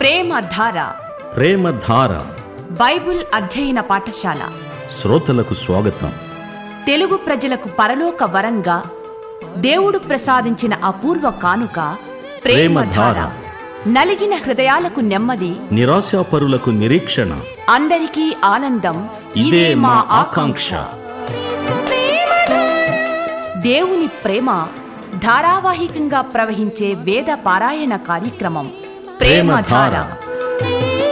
ప్రేమ ధార ప్రేమధార బైబిల్ అధ్యయన పాఠశాల శ్రోతలకు స్వాగతం తెలుగు ప్రజలకు పరలోక వరంగా దేవుడు ప్రసాదించిన అపూర్వ కానుక ప్రేమధార ప్రేమధార. నలిగిన హృదయాలకు నెమ్మది నిరాశాపరులకు నిరీక్షణ అందరికీ ఆనందం ఇదే మా ఆకాంక్ష దేవుని ప్రేమ ధారావాహికంగా ప్రవహించే వేద పారాయణ కార్యక్రమం ప్రేమధార ప్రేమధార.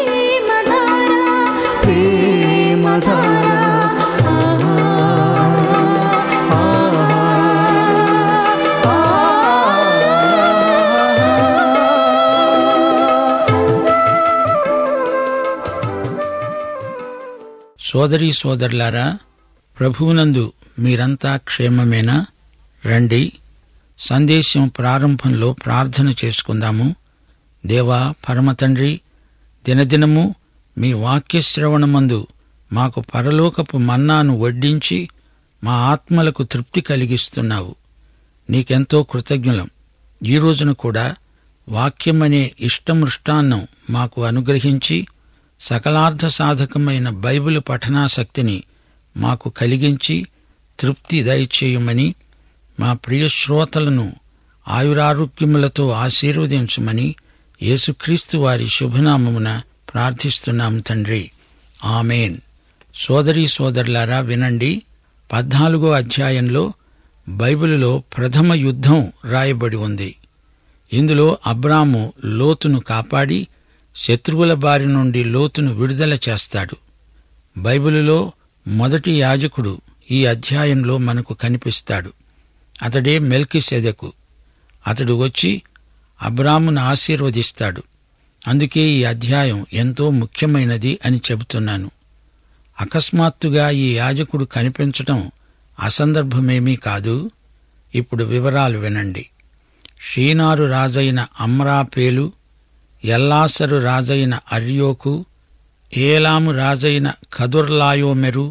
సోదరీ సోదరులారా ప్రభువునందు మీరంతా క్షేమమేనా రండి సందేశం ప్రారంభంలో ప్రార్థన చేసుకుందాము దేవా పరమతండ్రి దినదినము మీ వాక్య శ్రవణమందు మాకు పరలోకపు మన్నాను వడ్డించి మా ఆత్మలకు తృప్తి కలిగిస్తున్నావు నీకెంతో కృతజ్ఞులం ఈ రోజున కూడా వాక్యమనే ఇష్టమృష్టాన్నం మాకు అనుగ్రహించి సకలార్థ సాధకమైన బైబిల్ పఠనాసక్తిని మాకు కలిగించి తృప్తి దయచేయమని మా ప్రియ శ్రోతలను ఆయురారోగ్యములతో ఆశీర్వదించమని యేసుక్రీస్తు వారి శుభనామమున ప్రార్థిస్తున్నాం తండ్రి ఆమెన్ సోదరీ సోదరులారా వినండి పద్నాలుగో అధ్యాయంలో బైబిలులో ప్రథమ యుద్ధం రాయబడి ఉంది ఇందులో అబ్రాము లోతును కాపాడి శత్రువుల బారి నుండి లోతును విడుదల చేస్తాడు బైబిలులో మొదటి యాజకుడు ఈ అధ్యాయంలో మనకు కనిపిస్తాడు అతడే మెల్కిసెదెకు అతడు వచ్చి అబ్రామును ఆశీర్వదిస్తాడు అందుకే ఈ అధ్యాయం ఎంతో ముఖ్యమైనది అని చెబుతున్నాను అకస్మాత్తుగా ఈ యాజకుడు కనిపించటం అసందర్భమేమీ కాదు ఇప్పుడు వివరాలు వినండి షీనారు రాజైన అమ్రాపేలు ఎల్లాసరు రాజైన అర్యోకు ఏలాము రాజైన కదుర్లాయోమెరు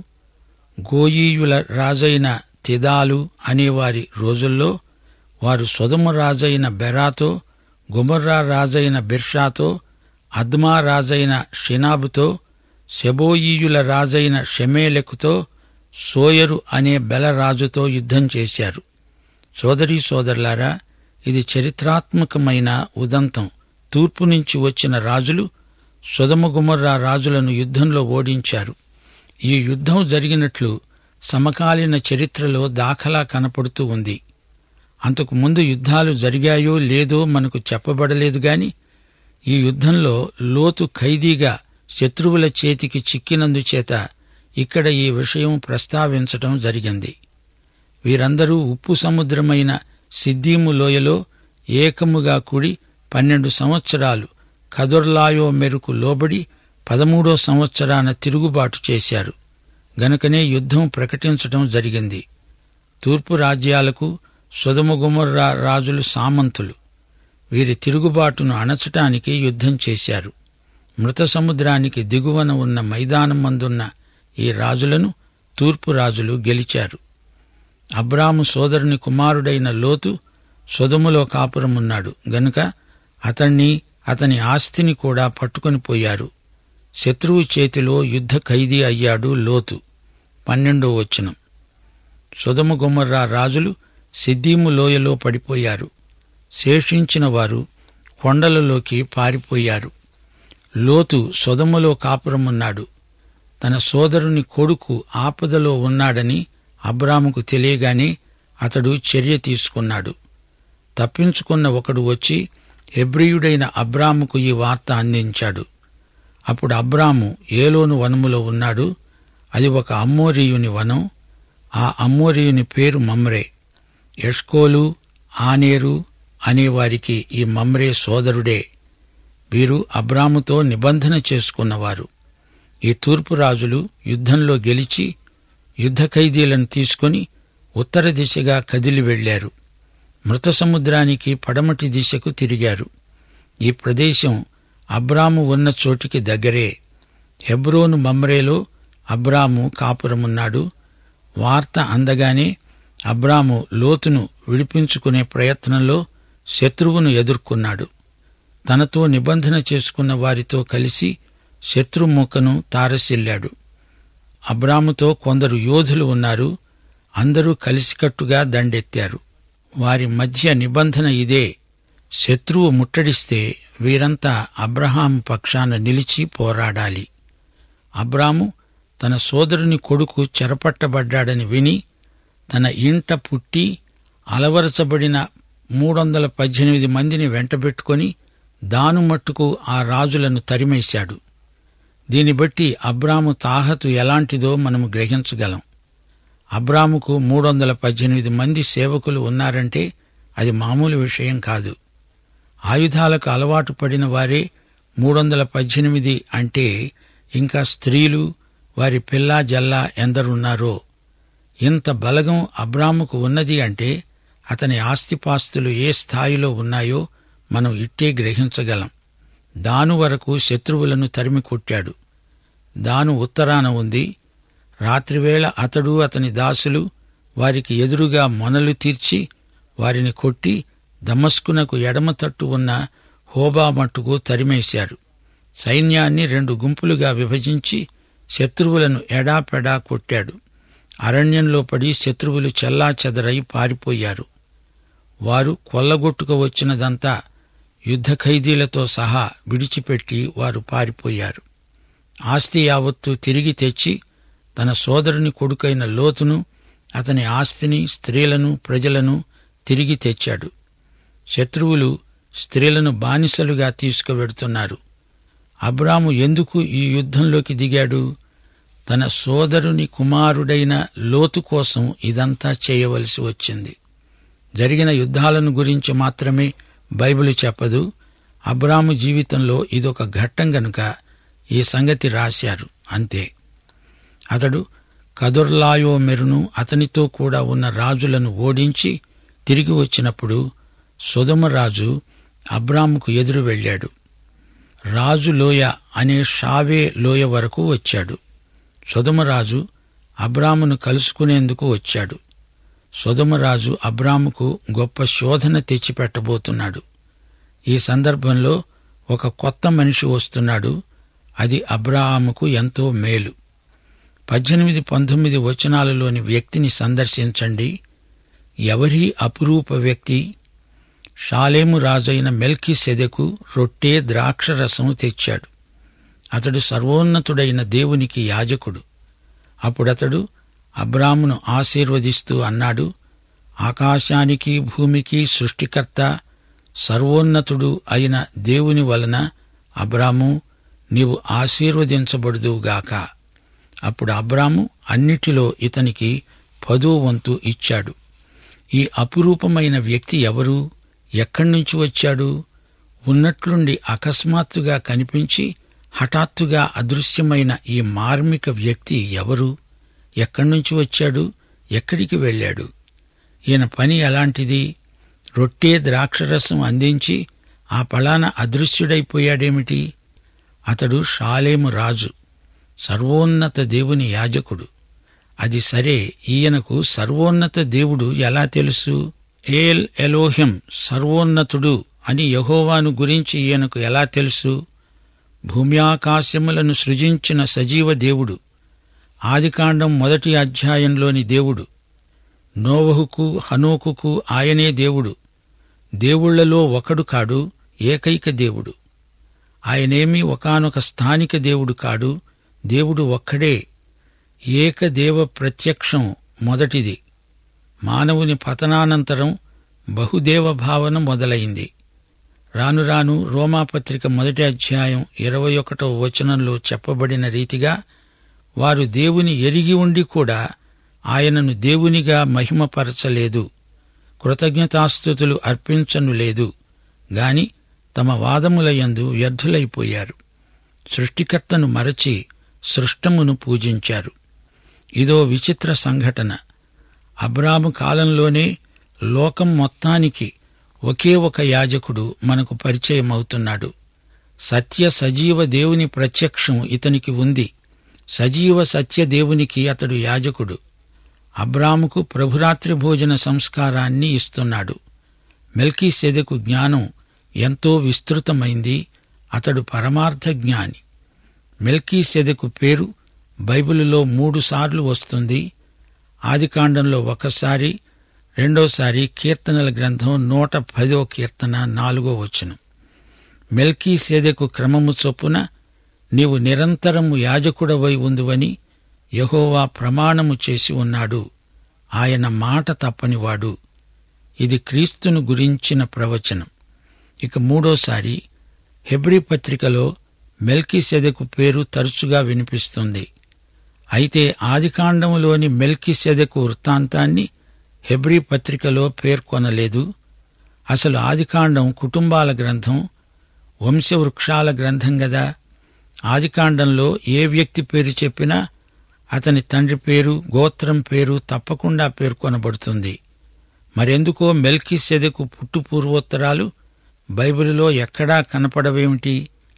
గోయీయుల రాజైన తిదాలు అనేవారి రోజుల్లో వారు సొదము రాజైన బెరాతో గుమర్రా రాజైన బిర్షాతో అద్మా రాజైన షినాబుతో సెబోయీయుల రాజైన షెమేలెకుతో సోయరు అనే బెలరాజుతో యుద్ధం చేశారు సోదరీ సోదరులారా ఇది చరిత్రాత్మకమైన ఉదంతం తూర్పు నుంచి వచ్చిన రాజులు సుధమగుమర్రా రాజులను యుద్ధంలో ఓడించారు ఈ యుద్ధం జరిగినట్లు సమకాలీన చరిత్రలో దాఖలా కనపడుతూ ఉంది అంతకు ముందు యుద్ధాలు జరిగాయో లేదో మనకు చెప్పబడలేదు గాని ఈ యుద్ధంలో లోతు ఖైదీగా శత్రువుల చేతికి చిక్కినందుచేత ఇక్కడ ఈ విషయం ప్రస్తావించటం జరిగింది వీరందరూ ఉప్పు సముద్రమైన సిద్దీము లోయలో ఏకముగా కూడి పన్నెండు సంవత్సరాలు కదుర్లాయో మెరుకు లోబడి పదమూడో సంవత్సరాన తిరుగుబాటు చేశారు గనుకనే యుద్ధం ప్రకటించటం జరిగింది తూర్పు రాజ్యాలకు సుధముగుమర్రా రాజులు సామంతులు వీరి తిరుగుబాటును అణచటానికి యుద్ధం చేశారు మృత సముద్రానికి దిగువన ఉన్న మైదానం మందున్న ఈ రాజులను తూర్పు రాజులు గెలిచారు అబ్రాము సోదరుని కుమారుడైన లోతు సొదములో కాపురమున్నాడు గనుక అతణ్ణి అతని ఆస్తిని కూడా పట్టుకొని పోయారు శత్రువు చేతిలో యుద్ధ ఖైదీ అయ్యాడు లోతు పన్నెండో వచనం సుధము గుమ్మర్రా రాజులు సిద్దీము లోయలో పడిపోయారు శేషించిన వారు కొండలలోకి పారిపోయారు లోతు సొదములో కాపురమున్నాడు తన సోదరుని కొడుకు ఆపదలో ఉన్నాడని అబ్రాముకు తెలియగానే అతడు చర్య తీసుకున్నాడు తప్పించుకున్న ఒకడు వచ్చి హెబ్రియుడైన అబ్రాముకు ఈ వార్త అందించాడు అప్పుడు అబ్రాము ఏలోను వనములో ఉన్నాడు అది ఒక అమ్మోరీయుని వనం ఆ అమ్మోరీయుని పేరు మమ్రే ఎష్కోలు ఆనేరు అనేవారికి ఈ మమ్రే సోదరుడే వీరు అబ్రాముతో నిబంధన చేసుకున్నవారు ఈ తూర్పు రాజులు యుద్ధంలో గెలిచి యుద్ధ ఖైదీలను తీసుకుని ఉత్తర దిశగా కదిలి వెళ్లారు మృత సముద్రానికి పడమటి దిశకు తిరిగారు ఈ ప్రదేశం అబ్రాము ఉన్న చోటికి దగ్గరే హెబ్రోను మమ్రేలో అబ్రాము కాపురమున్నాడు వార్త అందగానే అబ్రాము లోతును విడిపించుకునే ప్రయత్నంలో శత్రువును ఎదుర్కొన్నాడు తనతో నిబంధన చేసుకున్న వారితో కలిసి శత్రుముఖను తారసిల్లాడు అబ్రాముతో కొందరు యోధులు ఉన్నారు అందరూ కలిసికట్టుగా దండెత్తారు వారి మధ్య నిబంధన ఇదే శత్రువు ముట్టడిస్తే వీరంతా అబ్రహాం పక్షాన నిలిచి పోరాడాలి అబ్రాము తన సోదరుని కొడుకు చెరపట్టబడ్డాడని విని తన ఇంట పుట్టి అలవరచబడిన మూడొందల పద్దెనిమిది మందిని వెంటబెట్టుకొని దాను మట్టుకు ఆ రాజులను తరిమేశాడు దీన్ని బట్టి అబ్రాము తాహతు ఎలాంటిదో మనము గ్రహించగలం అబ్రాముకు మూడు వందల పద్దెనిమిది మంది సేవకులు ఉన్నారంటే అది మామూలు విషయం కాదు ఆయుధాలకు అలవాటు పడిన వారే మూడు వందల పద్దెనిమిది అంటే ఇంకా స్త్రీలు వారి పిల్లా జల్లా ఎందరున్నారో ఇంత బలగం అబ్రాముకు ఉన్నది అంటే అతని ఆస్తిపాస్తులు ఏ స్థాయిలో ఉన్నాయో మనం ఇట్టే గ్రహించగలం దాను వరకు శత్రువులను తరిమి కొట్టాడు దాను ఉత్తరాన ఉంది రాత్రివేళ అతడు అతని దాసులు వారికి ఎదురుగా మొనలు తీర్చి వారిని కొట్టి దమస్కునకు ఎడమ తట్టు ఉన్న హోబా మట్టుకు తరిమేశారు సైన్యాన్ని రెండు గుంపులుగా విభజించి శత్రువులను ఎడాపెడా కొట్టాడు అరణ్యంలో పడి శత్రువులు చెల్లా చెదరై పారిపోయారు వారు కొల్లగొట్టుకు వచ్చినదంతా యుద్ధ ఖైదీలతో సహా విడిచిపెట్టి వారు పారిపోయారు ఆస్తి యావత్తు తిరిగి తెచ్చి తన సోదరుని కొడుకైన లోతును అతని ఆస్తిని స్త్రీలను ప్రజలను తిరిగి తెచ్చాడు శత్రువులు స్త్రీలను బానిసలుగా తీసుకువెడుతున్నారు అబ్రాము ఎందుకు ఈ యుద్ధంలోకి దిగాడు తన సోదరుని కుమారుడైన లోతు కోసం ఇదంతా చేయవలసి వచ్చింది జరిగిన యుద్ధాలను గురించి మాత్రమే బైబిల్ చెప్పదు అబ్రాము జీవితంలో ఇదొక ఘట్టం గనుక ఈ సంగతి రాశారు అంతే అతడు కదుర్లాయో మెరును అతనితో కూడా ఉన్న రాజులను ఓడించి తిరిగి వచ్చినప్పుడు సుధమరాజు అబ్రాముకు ఎదురు వెళ్ళాడు రాజు లోయ అనే షావే లోయ వరకు వచ్చాడు సుధమరాజు అబ్రామును కలుసుకునేందుకు వచ్చాడు సుధమరాజు అబ్రాముకు గొప్ప శోధన తెచ్చిపెట్టబోతున్నాడు ఈ సందర్భంలో ఒక కొత్త మనిషి వస్తున్నాడు అది అబ్రాహాముకు ఎంతో మేలు పద్దెనిమిది పంతొమ్మిది వచనాలలోని వ్యక్తిని సందర్శించండి ఎవరి అపురూప వ్యక్తి షాలేము రాజైన మెల్కి సెదెకు రొట్టె ద్రాక్షరసం తెచ్చాడు అతడు సర్వోన్నతుడైన దేవునికి యాజకుడు అప్పుడతడు అబ్రామును ఆశీర్వదిస్తూ అన్నాడు ఆకాశానికి భూమికి సృష్టికర్త సర్వోన్నతుడు అయిన దేవుని వలన అబ్రాము నీవు ఆశీర్వదించబడుదువుగాక అప్పుడు అబ్రాము అన్నిటిలో ఇతనికి పదో వంతు ఇచ్చాడు ఈ అపురూపమైన వ్యక్తి ఎవరు ఎక్కడి నుంచి వచ్చాడు ఉన్నట్లుండి అకస్మాత్తుగా కనిపించి హఠాత్తుగా అదృశ్యమైన ఈ మార్మిక వ్యక్తి ఎవరు ఎక్కడి నుంచి వచ్చాడు ఎక్కడికి వెళ్ళాడు ఈయన పని ఎలాంటిది రొట్టె ద్రాక్షరసం అందించి ఆ పళాన అదృశ్యుడైపోయాడేమిటి అతడు షాలేము రాజు సర్వోన్నత దేవుని యాజకుడు అది సరే ఈయనకు సర్వోన్నత దేవుడు ఎలా తెలుసు ఏల్ ఎలోహిం సర్వోన్నతుడు అని యహోవాను గురించి ఈయనకు ఎలా తెలుసు భూమ్యాకాశములను సృజించిన సజీవ దేవుడు ఆదికాండం మొదటి అధ్యాయంలోని దేవుడు నోవహుకు హనోకుకు ఆయనే దేవుడు దేవుళ్లలో ఒకడు కాడు ఏకైక దేవుడు ఆయనేమీ ఒకానొక స్థానిక దేవుడు కాడు దేవుడు ఒక్కడే ఏకదేవ ప్రత్యక్షం మొదటిది మానవుని పతనానంతరం బహుదేవ భావన మొదలైంది రాను రాను రోమాపత్రిక మొదటి అధ్యాయం ఇరవై ఒకటో వచనంలో చెప్పబడిన రీతిగా వారు దేవుని ఎరిగి ఉండి కూడా ఆయనను దేవునిగా మహిమపరచలేదు కృతజ్ఞతాస్థుతులు అర్పించను లేదు గాని తమ వాదములయందు వ్యర్థులైపోయారు సృష్టికర్తను మరచి సృష్టమును పూజించారు ఇదో విచిత్ర సంఘటన అబ్రాము కాలంలోనే లోకం మొత్తానికి ఒకే ఒక యాజకుడు మనకు పరిచయమవుతున్నాడు సత్య సజీవ దేవుని ప్రత్యక్షం ఇతనికి ఉంది సజీవ సత్య దేవునికి అతడు యాజకుడు అబ్రాముకు ప్రభురాత్రి భోజన సంస్కారాన్ని ఇస్తున్నాడు మెల్కీ సెదకు జ్ఞానం ఎంతో విస్తృతమైంది అతడు పరమార్థ జ్ఞాని మెల్కీ సెదకు పేరు బైబిలులో మూడుసార్లు వస్తుంది ఆదికాండంలో ఒకసారి రెండోసారి కీర్తనల గ్రంథం నూట పదో కీర్తన నాలుగో వచనం మెల్కీ సెదకు క్రమము చొప్పున నీవు నిరంతరము యాజకుడవై ఉందువని యహోవా ప్రమాణము చేసి ఉన్నాడు ఆయన మాట తప్పనివాడు ఇది క్రీస్తును గురించిన ప్రవచనం ఇక మూడోసారి హెబ్రీ పత్రికలో మెల్కీ సెదకు పేరు తరచుగా వినిపిస్తుంది అయితే ఆదికాండములోని మెల్కీ సెదకు వృత్తాంతాన్ని హెబ్రీ పత్రికలో పేర్కొనలేదు అసలు ఆదికాండం కుటుంబాల గ్రంథం వంశవృక్షాల గ్రంథం గదా ఆదికాండంలో ఏ వ్యక్తి పేరు చెప్పినా అతని తండ్రి పేరు గోత్రం పేరు తప్పకుండా పేర్కొనబడుతుంది మరెందుకో మెల్కీ సెదకు పుట్టు పూర్వోత్తరాలు బైబిలులో ఎక్కడా కనపడవేమిటి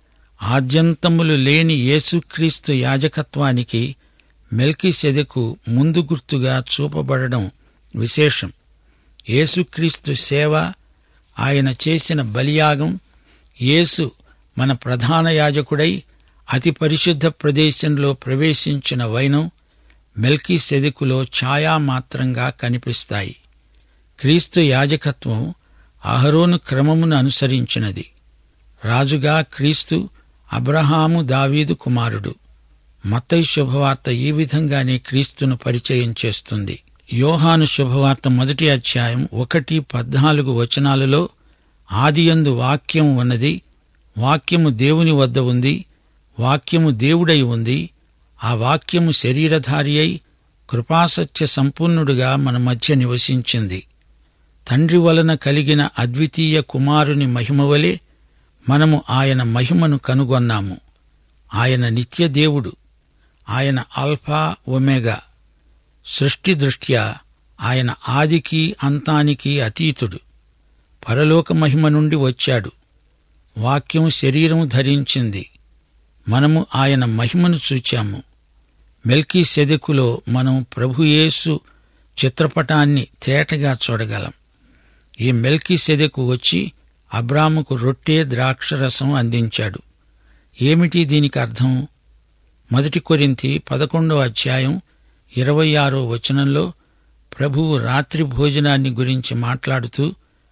ఆద్యంతములు లేని యేసుక్రీస్తు యాజకత్వానికి మెల్కీ సెదకు ముందు గుర్తుగా చూపబడడం విశేషం యేసుక్రీస్తు సేవ ఆయన చేసిన బలియాగం యేసు మన ప్రధాన యాజకుడై అతి పరిశుద్ధ ప్రదేశంలో ప్రవేశించిన వైనం మెల్కీ సెదుకులో ఛాయామాత్రంగా కనిపిస్తాయి క్రీస్తు యాజకత్వం అహరోను క్రమమును అనుసరించినది రాజుగా క్రీస్తు అబ్రహాము దావీదు కుమారుడు మత్తయి శుభవార్త ఈ విధంగానే క్రీస్తును పరిచయం చేస్తుంది యోహాను శుభవార్త మొదటి అధ్యాయం ఒకటి పద్నాలుగు వచనాలలో ఆదియందు వాక్యం ఉన్నది వాక్యము దేవుని వద్ద ఉంది వాక్యము దేవుడై ఉంది ఆ వాక్యము శరీరధారి అయి కృపాసత్య సంపూర్ణుడుగా మన మధ్య నివసించింది తండ్రి వలన కలిగిన అద్వితీయ కుమారుని మహిమవలే మనము ఆయన మహిమను కనుగొన్నాము ఆయన నిత్య దేవుడు ఆయన ఆల్ఫా ఒమేగా సృష్టి దృష్ట్యా ఆయన ఆదికి అంతానికి అతీతుడు పరలోక మహిమ నుండి వచ్చాడు వాక్యం శరీరం ధరించింది మనము ఆయన మహిమను చూచాము మెల్కీ సెదెకులో మనం ప్రభుయేసు చిత్రపటాన్ని తేటగా చూడగలం ఈ మెల్కీ సెదెకు వచ్చి అబ్రాముకు రొట్టె ద్రాక్షరసం అందించాడు ఏమిటి దీనికి అర్థం మొదటి కొరింతి పదకొండో అధ్యాయం ఇరవై ఆరో వచనంలో ప్రభువు రాత్రి భోజనాన్ని గురించి మాట్లాడుతూ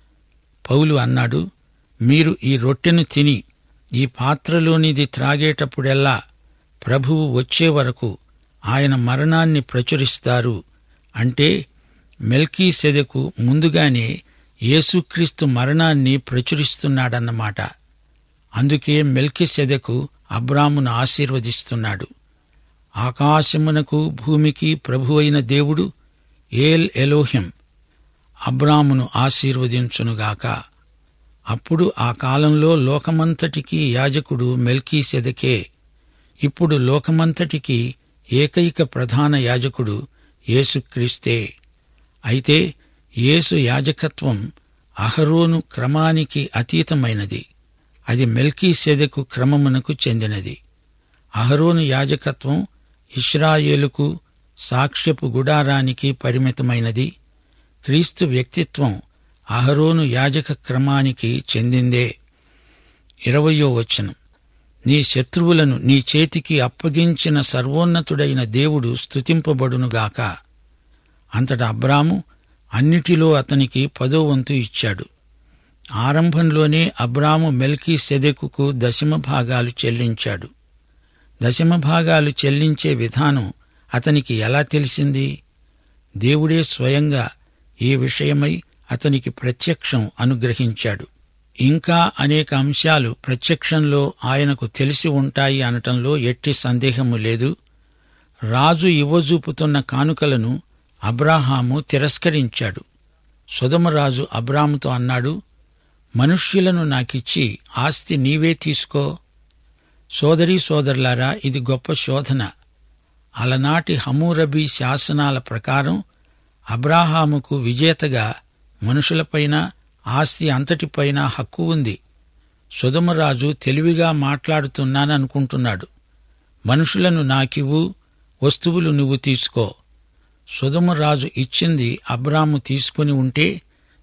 పౌలు అన్నాడు మీరు ఈ రొట్టెను తిని ఈ పాత్రలోనిది త్రాగేటప్పుడెల్లా ప్రభువు వచ్చే వరకు ఆయన మరణాన్ని ప్రచురిస్తారు అంటే మెల్కీ సెదకు ముందుగానే యేసుక్రీస్తు మరణాన్ని ప్రచురిస్తున్నాడన్నమాట అందుకే మెల్కీ సెదకు అబ్రామును ఆశీర్వదిస్తున్నాడు ఆకాశమునకు భూమికి ప్రభువైన దేవుడు ఏల్ ఎలోహిం అబ్రామును ఆశీర్వదించునుగాక అప్పుడు ఆ కాలంలో లోకమంతటికి యాజకుడు మెల్కీ సెదకే ఇప్పుడు లోకమంతటికి ఏకైక ప్రధాన యాజకుడు యేసుక్రీస్తే అయితే యేసు యాజకత్వం అహరోను క్రమానికి అతీతమైనది అది మెల్కీ సెదకు క్రమమునకు చెందినది అహరోను యాజకత్వం ఇస్రాయేలుకు సాక్ష్యపు గుడారానికి పరిమితమైనది క్రీస్తు వ్యక్తిత్వం అహరోను యాజక క్రమానికి చెందిందే ఇరవయో వచనం నీ శత్రువులను నీ చేతికి అప్పగించిన సర్వోన్నతుడైన దేవుడు స్తుతింపబడునుగాక అంతటా అబ్రాము అన్నిటిలో అతనికి పదో వంతు ఇచ్చాడు ఆరంభంలోనే అబ్రాము మెల్కీ సెదెకుకు దశమ భాగాలు చెల్లించాడు దశమ భాగాలు చెల్లించే విధానం అతనికి ఎలా తెలిసింది దేవుడే స్వయంగా ఈ విషయమై అతనికి ప్రత్యక్షం అనుగ్రహించాడు ఇంకా అనేక అంశాలు ప్రత్యక్షంలో ఆయనకు తెలిసి ఉంటాయి అనటంలో ఎట్టి సందేహము లేదు రాజు ఇవ్వజూపుతున్న కానుకలను అబ్రాహాము తిరస్కరించాడు సుధమరాజు అబ్రాముతో అన్నాడు మనుష్యులను నాకిచ్చి ఆస్తి నీవే తీసుకో సోదరీ సోదరులారా ఇది గొప్ప శోధన అలనాటి హమూరబీ శాసనాల ప్రకారం అబ్రాహాముకు విజేతగా మనుషులపైన ఆస్తి అంతటిపైన హక్కు ఉంది సుధమరాజు తెలివిగా మాట్లాడుతున్నాననుకుంటున్నాడు మనుషులను నాకివ్వు వస్తువులు నువ్వు తీసుకో సుధమరాజు ఇచ్చింది అబ్రాము తీసుకుని ఉంటే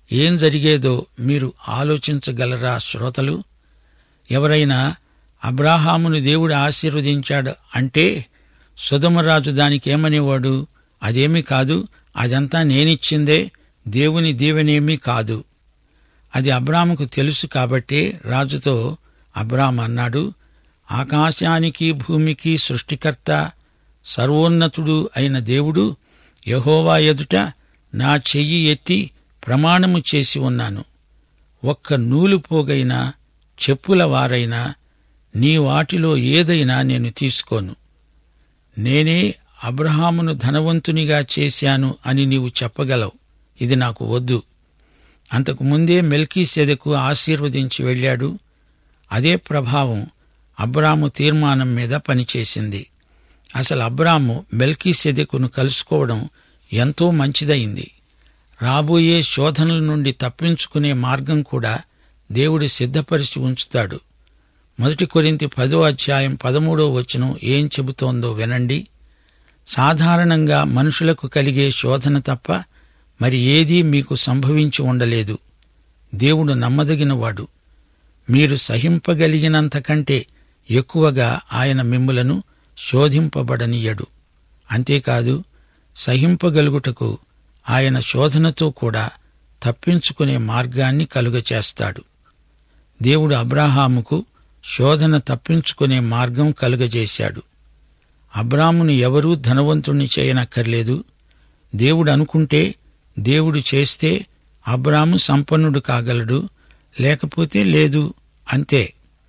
ఏం జరిగేదో మీరు ఆలోచించగలరా శ్రోతలు ఎవరైనా అబ్రాహామును దేవుడు ఆశీర్వదించాడు అంటే సుధమరాజు దానికి ఏమనేవాడు అదేమీ కాదు అదంతా నేనిచ్చిందే దేవుని దీవెనేమీ కాదు అది అబ్రాముకు తెలుసు కాబట్టే రాజుతో అబ్రామ్ అన్నాడు ఆకాశానికి భూమికి సృష్టికర్త సర్వోన్నతుడు అయిన దేవుడు యహోవా ఎదుట నా చెయ్యి ఎత్తి ప్రమాణము చేసి ఉన్నాను ఒక్క నూలు పోగైనా చెప్పుల వారైనా నీ వాటిలో ఏదైనా నేను తీసుకోను నేనే అబ్రహామును ధనవంతునిగా చేశాను అని నీవు చెప్పగలవు ఇది నాకు వద్దు అంతకు ముందే మెల్కీ సెదకు ఆశీర్వదించి వెళ్ళాడు అదే ప్రభావం అబ్రాము తీర్మానం మీద పనిచేసింది అసలు అబ్రాము మెల్కీ సెదకును కలుసుకోవడం ఎంతో మంచిదయింది రాబోయే శోధనల నుండి తప్పించుకునే మార్గం కూడా దేవుడు సిద్ధపరిచి ఉంచుతాడు మొదటి కొరింతి పదో అధ్యాయం పదమూడో వచనం ఏం చెబుతోందో వినండి సాధారణంగా మనుషులకు కలిగే శోధన తప్ప మరి ఏదీ మీకు సంభవించి ఉండలేదు దేవుడు నమ్మదగినవాడు మీరు సహింపగలిగినంతకంటే ఎక్కువగా ఆయన మిమ్ములను శోధింపబడనీయడు అంతేకాదు సహింపగలుగుటకు ఆయన శోధనతో కూడా తప్పించుకునే మార్గాన్ని కలుగచేస్తాడు దేవుడు అబ్రాహాముకు శోధన తప్పించుకునే మార్గం కలుగజేశాడు అబ్రామును ఎవరూ ధనవంతుణ్ణి చేయనక్కర్లేదు దేవుడు అనుకుంటే దేవుడు చేస్తే అబ్రాము సంపన్నుడు కాగలడు లేకపోతే లేదు అంతే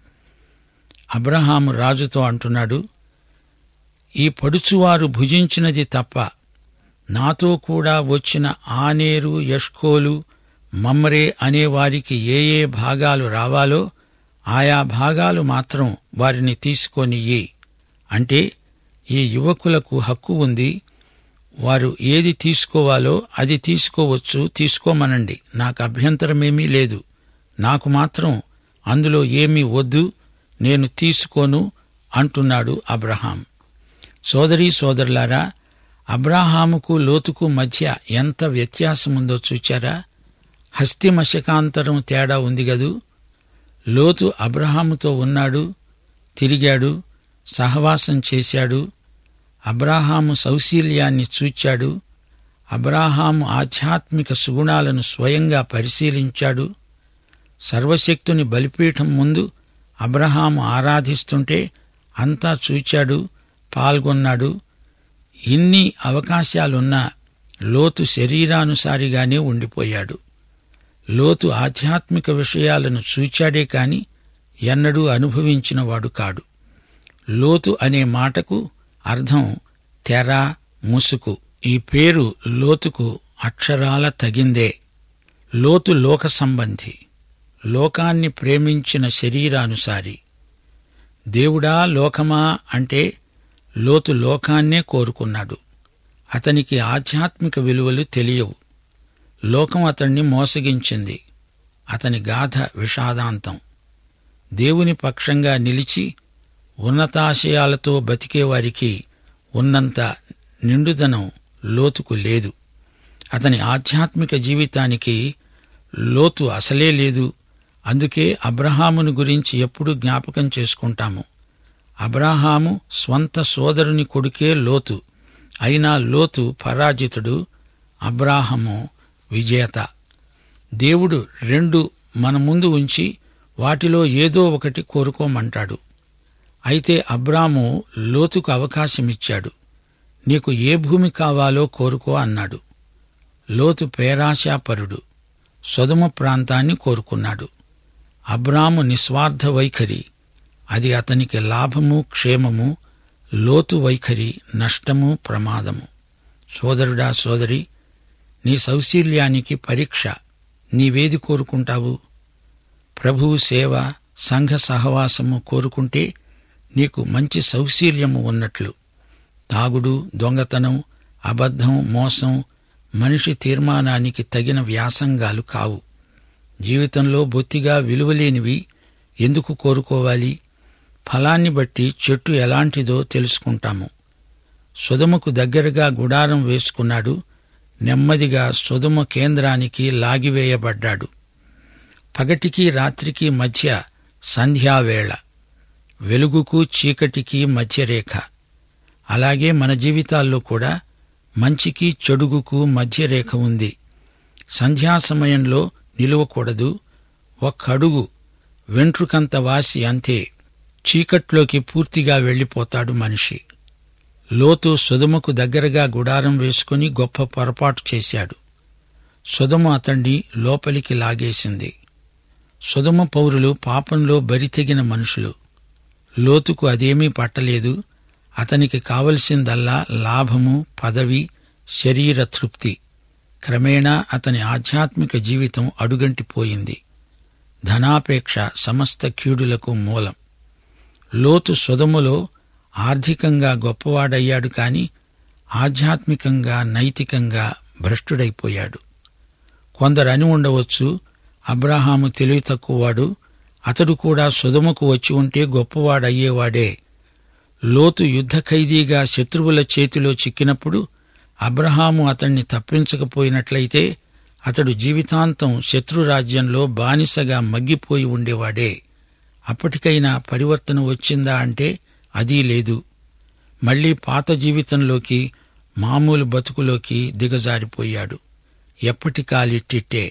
అబ్రహాము రాజుతో అంటున్నాడు ఈ పడుచువారు భుజించినది తప్ప నాతో కూడా వచ్చిన ఆనేరు యష్కోలు మమ్రే అనే వారికి ఏ ఏ భాగాలు రావాలో ఆయా భాగాలు మాత్రం వారిని తీసుకొనియ్యి అంటే ఈ యువకులకు హక్కు ఉంది వారు ఏది తీసుకోవాలో అది తీసుకోవచ్చు తీసుకోమనండి నాకు అభ్యంతరమేమీ లేదు నాకు మాత్రం అందులో ఏమీ వద్దు నేను తీసుకోను అంటున్నాడు అబ్రహాం సోదరీ సోదరులారా అబ్రాహాముకు లోతుకు మధ్య ఎంత వ్యత్యాసముందో చూచారా హస్తిమశకాంతరం తేడా ఉంది గదు లోతు అబ్రహాముతో ఉన్నాడు తిరిగాడు సహవాసం చేశాడు అబ్రాహాము సౌశీల్యాన్ని చూచాడు అబ్రాహాము ఆధ్యాత్మిక సుగుణాలను స్వయంగా పరిశీలించాడు సర్వశక్తుని బలిపీఠం ముందు అబ్రహాము ఆరాధిస్తుంటే అంతా చూచాడు పాల్గొన్నాడు ఇన్ని అవకాశాలున్నా లోతు శరీరానుసారిగానే ఉండిపోయాడు లోతు ఆధ్యాత్మిక విషయాలను చూచాడే కాని ఎన్నడూ అనుభవించినవాడు కాడు లోతు అనే మాటకు అర్థం తెర ముసుకు ఈ పేరు లోతుకు అక్షరాల తగిందే లోతు లోక సంబంధి లోకాన్ని ప్రేమించిన శరీరానుసారి దేవుడా లోకమా అంటే లోతు లోకాన్నే కోరుకున్నాడు అతనికి ఆధ్యాత్మిక విలువలు తెలియవు లోకం అతణ్ణి మోసగించింది అతని గాథ విషాదాంతం దేవుని పక్షంగా నిలిచి ఉన్నతాశయాలతో బతికేవారికి ఉన్నంత నిండుదనం లోతుకు లేదు అతని ఆధ్యాత్మిక జీవితానికి లోతు అసలే లేదు అందుకే అబ్రహామును గురించి ఎప్పుడూ జ్ఞాపకం చేసుకుంటాము అబ్రహాము స్వంత సోదరుని కొడుకే లోతు అయినా లోతు పరాజితుడు అబ్రాహము విజేత దేవుడు రెండు మన ముందు ఉంచి వాటిలో ఏదో ఒకటి కోరుకోమంటాడు అయితే అబ్రాము లోతుకు అవకాశమిచ్చాడు నీకు ఏ భూమి కావాలో కోరుకో అన్నాడు లోతు పేరాశాపరుడు సొదమ ప్రాంతాన్ని కోరుకున్నాడు అబ్రాము నిస్వార్థ వైఖరి అది అతనికి లాభము క్షేమము లోతు వైఖరి నష్టము ప్రమాదము సోదరుడా సోదరి నీ సౌశీల్యానికి పరీక్ష నీవేది కోరుకుంటావు ప్రభువు సేవ సంఘ సహవాసము కోరుకుంటే నీకు మంచి సౌశీల్యము ఉన్నట్లు తాగుడు దొంగతనం అబద్ధం మోసం మనిషి తీర్మానానికి తగిన వ్యాసంగాలు కావు జీవితంలో బొత్తిగా విలువలేనివి ఎందుకు కోరుకోవాలి ఫలాన్ని బట్టి చెట్టు ఎలాంటిదో తెలుసుకుంటాము సుధముకు దగ్గరగా గుడారం వేసుకున్నాడు నెమ్మదిగా సుధుమ కేంద్రానికి లాగివేయబడ్డాడు పగటికి రాత్రికి మధ్య సంధ్యావేళ వెలుగుకు చీకటికి మధ్యరేఖ అలాగే మన జీవితాల్లో కూడా మంచికి చెడుగుకు మధ్యరేఖ ఉంది సంధ్యా సమయంలో నిలువకూడదు ఒక్క అడుగు వెంట్రుకంత వాసి అంతే చీకట్లోకి పూర్తిగా వెళ్ళిపోతాడు మనిషి లోతు సుధముకు దగ్గరగా గుడారం వేసుకుని గొప్ప పొరపాటు చేశాడు సుధము అతణ్ణి లోపలికి లాగేసింది సుధమ పౌరులు పాపంలో బరితెగిన మనుషులు లోతుకు అదేమీ పట్టలేదు అతనికి కావలసిందల్లా లాభము పదవి శరీర తృప్తి క్రమేణా అతని ఆధ్యాత్మిక జీవితం అడుగంటిపోయింది ధనాపేక్ష సమస్త కీడులకు మూలం లోతు సుధములో ఆర్థికంగా గొప్పవాడయ్యాడు కాని ఆధ్యాత్మికంగా నైతికంగా భ్రష్టుడైపోయాడు కొందరని ఉండవచ్చు అబ్రహాము తెలివి తక్కువవాడు అతడు కూడా సుధముకు వచ్చి ఉంటే గొప్పవాడయ్యేవాడే లోతు యుద్ధ ఖైదీగా శత్రువుల చేతిలో చిక్కినప్పుడు అబ్రహాము అతణ్ణి తప్పించకపోయినట్లయితే అతడు జీవితాంతం శత్రురాజ్యంలో బానిసగా మగ్గిపోయి ఉండేవాడే అప్పటికైనా పరివర్తన వచ్చిందా అంటే అదీ లేదు మళ్లీ పాత జీవితంలోకి మామూలు బతుకులోకి దిగజారిపోయాడు ఎప్పటికాలిట్టిట్టే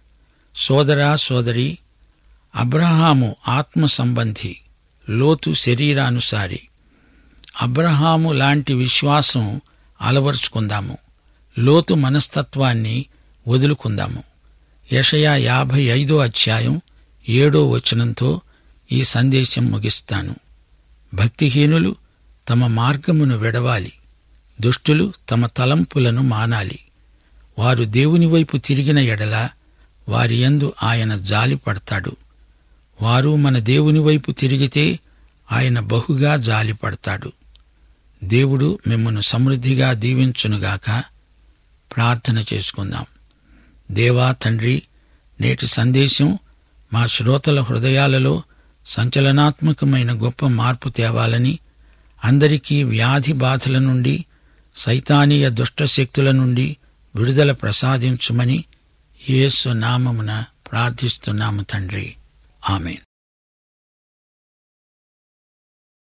సోదరా సోదరి అబ్రహాము ఆత్మ సంబంధి లోతు శరీరానుసారి అబ్రహాము లాంటి విశ్వాసం అలవరుచుకుందాము లోతు మనస్తత్వాన్ని వదులుకుందాము యషయా యాభై ఐదో అధ్యాయం ఏడో వచనంతో ఈ సందేశం ముగిస్తాను భక్తిహీనులు తమ మార్గమును విడవాలి దుష్టులు తమ తలంపులను మానాలి వారు దేవుని వైపు తిరిగిన ఎడల వారి యందు ఆయన జాలి పడతాడు వారు మన దేవుని వైపు తిరిగితే ఆయన బహుగా జాలి పడతాడు దేవుడు మిమ్మను సమృద్ధిగా దీవించునుగాక ప్రార్థన చేసుకుందాం దేవా తండ్రి నేటి సందేశం మా శ్రోతల హృదయాలలో సంచలనాత్మకమైన గొప్ప మార్పు తేవాలని అందరికీ వ్యాధి బాధల నుండి సైతానీయ దుష్టశక్తుల నుండి విడుదల ప్రసాదించుమని యేసు నామమున ప్రార్థిస్తున్నాము తండ్రి ఆమెన్